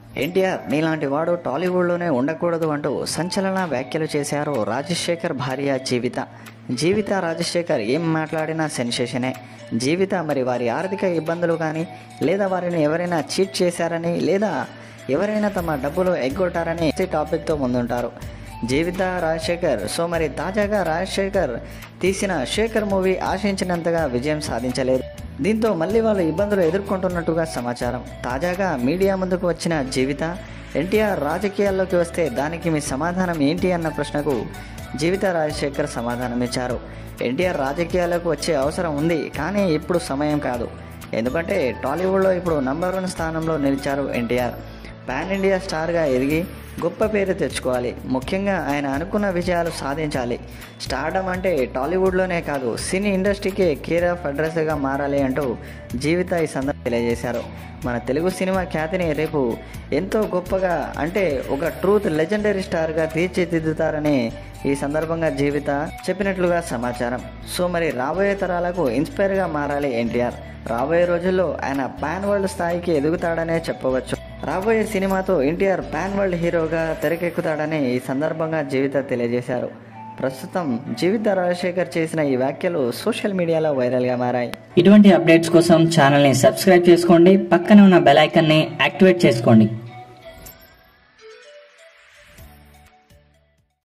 ఎన్టీఆర్ నీలాంటి వాడు టాలీవుడ్లోనే ఉండకూడదు అంటూ సంచలన వ్యాఖ్యలు చేశారు రాజశేఖర్ భార్య జీవిత జీవిత రాజశేఖర్ ఏం మాట్లాడినా సెన్సేషనే జీవిత మరి వారి ఆర్థిక ఇబ్బందులు కానీ లేదా వారిని ఎవరైనా చీట్ చేశారని లేదా ఎవరైనా తమ డబ్బులు ఎగ్గొట్టారని ఈ టాపిక్తో ముందుంటారు జీవిత రాజశేఖర్ సో మరి తాజాగా రాజశేఖర్ తీసిన శేఖర్ మూవీ ఆశించినంతగా విజయం సాధించలేదు దీంతో మళ్ళీ వాళ్ళు ఇబ్బందులు ఎదుర్కొంటున్నట్టుగా సమాచారం తాజాగా మీడియా ముందుకు వచ్చిన జీవిత ఎన్టీఆర్ రాజకీయాల్లోకి వస్తే దానికి మీ సమాధానం ఏంటి అన్న ప్రశ్నకు జీవిత రాజశేఖర్ సమాధానం ఇచ్చారు ఎన్టీఆర్ రాజకీయాల్లోకి వచ్చే అవసరం ఉంది కానీ ఇప్పుడు సమయం కాదు ఎందుకంటే టాలీవుడ్లో ఇప్పుడు నంబర్ వన్ స్థానంలో నిలిచారు ఎన్టీఆర్ పాన్ ఇండియా స్టార్గా ఎదిగి గొప్ప పేరు తెచ్చుకోవాలి ముఖ్యంగా ఆయన అనుకున్న విజయాలు సాధించాలి స్టార్డమ్ అంటే టాలీవుడ్లోనే కాదు సినీ ఇండస్ట్రీకి కేర్ ఆఫ్ అడ్రస్గా మారాలి అంటూ జీవిత ఈ సందర్భంగా తెలియజేశారు మన తెలుగు సినిమా ఖ్యాతిని రేపు ఎంతో గొప్పగా అంటే ఒక ట్రూత్ లెజెండరీ స్టార్గా తీర్చిదిద్దుతారని ఈ సందర్భంగా జీవిత చెప్పినట్లుగా సమాచారం సో మరి రాబోయే తరాలకు ఇన్స్పైర్గా మారాలి ఎన్టీఆర్ రాబోయే రోజుల్లో ఆయన పాన్ వరల్డ్ స్థాయికి ఎదుగుతాడనే చెప్పవచ్చు రాబోయే సినిమాతో ఎన్టీఆర్ పాన్ వరల్డ్ హీరోగా తెరకెక్కుతాడని ఈ సందర్భంగా జీవిత తెలియజేశారు ప్రస్తుతం జీవిత రాజశేఖర్ చేసిన ఈ వ్యాఖ్యలు సోషల్ మీడియాలో వైరల్గా మారాయి ఇటువంటి అప్డేట్స్ కోసం ఛానల్ని సబ్స్క్రైబ్ చేసుకోండి పక్కనే ఉన్న బెల్ ఐకాన్ని యాక్టివేట్ చేసుకోండి